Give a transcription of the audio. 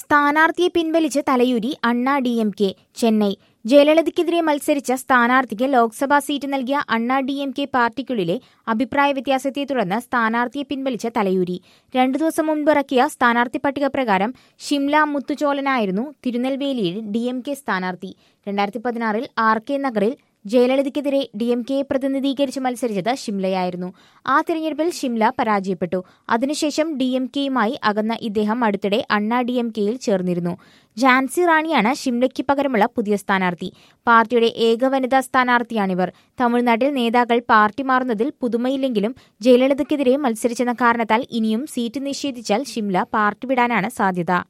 സ്ഥാനാർത്ഥിയെ പിൻവലിച്ച് തലയൂരി Anna D M K Chennai ജയലളിതയ്ക്കെതിരെ മത്സരിച്ച സ്ഥാനാർത്ഥിക്ക് ലോക്സഭാ സീറ്റ് നൽകിയ അണ്ണാ ഡി എം കെ പാർട്ടിക്കുള്ളിലെ അഭിപ്രായ വ്യത്യാസത്തെ തുടർന്ന് സ്ഥാനാർത്ഥിയെ പിൻവലിച്ച് തലയൂരി രണ്ടു ദിവസം മുൻപ് ഇറക്കിയ സ്ഥാനാർത്ഥി പട്ടിക പ്രകാരം ഷിംല മുത്തുചോലനായിരുന്നു തിരുനെൽവേലിയിൽ ഡി എം കെ സ്ഥാനാർത്ഥി രണ്ടായിരത്തി പതിനാറിൽ ആർ കെ നഗറിൽ ജയലളിതയ്ക്കെതിരെ ഡി എം കെയെ പ്രതിനിധീകരിച്ച് മത്സരിച്ചത് ഷിംലയായിരുന്നു ആ തിരഞ്ഞെടുപ്പിൽ ഷിംല പരാജയപ്പെട്ടു അതിനുശേഷം ഡി എം കെയുമായി അകന്ന ഇദ്ദേഹം അടുത്തിടെ അണ്ണാ ഡി എം കെയിൽ ചേർന്നിരുന്നു ജാൻസി റാണിയാണ് ഷിംലയ്ക്ക് പകരമുള്ള പുതിയ സ്ഥാനാർത്ഥി പാർട്ടിയുടെ ഏക വനിതാ സ്ഥാനാർത്ഥിയാണിവർ തമിഴ്നാട്ടിൽ നേതാക്കൾ പാർട്ടി മാറുന്നതിൽ പുതുമയില്ലെങ്കിലും ജയലളിതയ്ക്കെതിരെ മത്സരിച്ചെന്ന കാരണത്താൽ ഇനിയും സീറ്റ് നിഷേധിച്ചാൽ ഷിംല പാർട്ടി വിടാനാണ് സാധ്യത